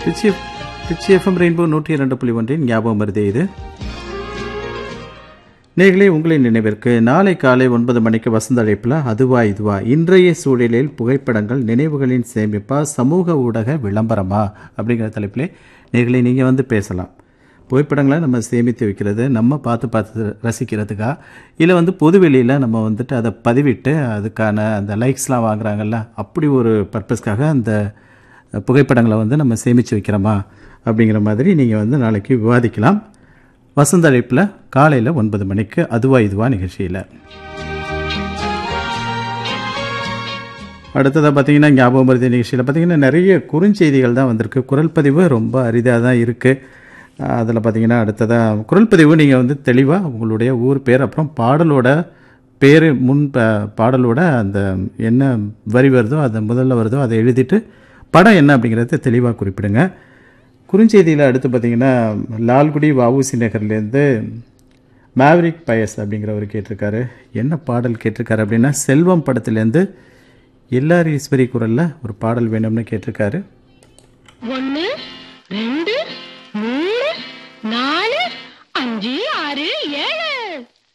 Trichy Trichy FM rainbow நூற்றி இரண்டு புள்ளி ஒன்றின் ஞாபகம் வருதே இது நேர்களே உங்களின் நினைவிற்கு நாளை காலை ஒன்பது மணிக்கு வசந்த அழைப்பில் அதுவா இதுவா இன்றைய சூழலில் புகைப்படங்கள் நினைவுகளின் சேமிப்பா சமூக ஊடக விளம்பரமா அப்படிங்கிற தலைப்பிலே நேர்களே நீங்கள் வந்து பேசலாம் புகைப்படங்களை நம்ம சேமித்து வைக்கிறது நம்ம பார்த்து பார்த்து ரசிக்கிறதுக்கா இல்லை வந்து பொதுவெளியில் நம்ம வந்துட்டு அதை பதிவிட்டு அதுக்கான அந்த லைக்ஸ்லாம் வாங்குறாங்கல்ல அப்படி ஒரு பர்பஸ்க்காக அந்த புகைப்படங்களை வந்து நம்ம சேமித்து வைக்கிறோமா அப்படிங்கிற மாதிரி நீங்கள் வந்து நாளைக்கு விவாதிக்கலாம் வசந்த அழைப்பில் காலையில் ஒன்பது மணிக்கு அதுவா இதுவா நிகழ்ச்சியில் அடுத்ததாக பார்த்தீங்கன்னா ஞாபகம் மருதி நிகழ்ச்சியில் பார்த்தீங்கன்னா நிறைய குறுஞ்செய்திகள் தான் வந்திருக்கு குரல் பதிவு ரொம்ப அரிதாக தான் இருக்குது அதில் பார்த்தீங்கன்னா அடுத்ததாக குரல் பதிவு நீங்கள் வந்து தெளிவாக உங்களுடைய ஊர் பேர் அப்புறம் பாடலோட பேர் முன் ப- பாடலோட அந்த என்ன வரி வருதோ அது முதல்ல வருதோ அதை எழுதிட்டு படம் என்ன அப்படிங்கிறத தெளிவாக குறிப்பிடுங்க குறுஞ்செய்தியில் அடுத்து பார்த்தீங்கன்னா லால்குடி வஉசி நகர்லேருந்து மேவரிக் பயஸ் அப்படிங்கிறவர் கேட்டிருக்காரு என்ன பாடல் கேட்டிருக்காரு அப்படின்னா செல்வம் படத்துலேருந்து எல்லார் ஈஸ்வரி குரலில் ஒரு பாடல் வேணும்னு கேட்டிருக்காரு ஒன்னு ரெண்டு மூணு நாலு அஞ்சு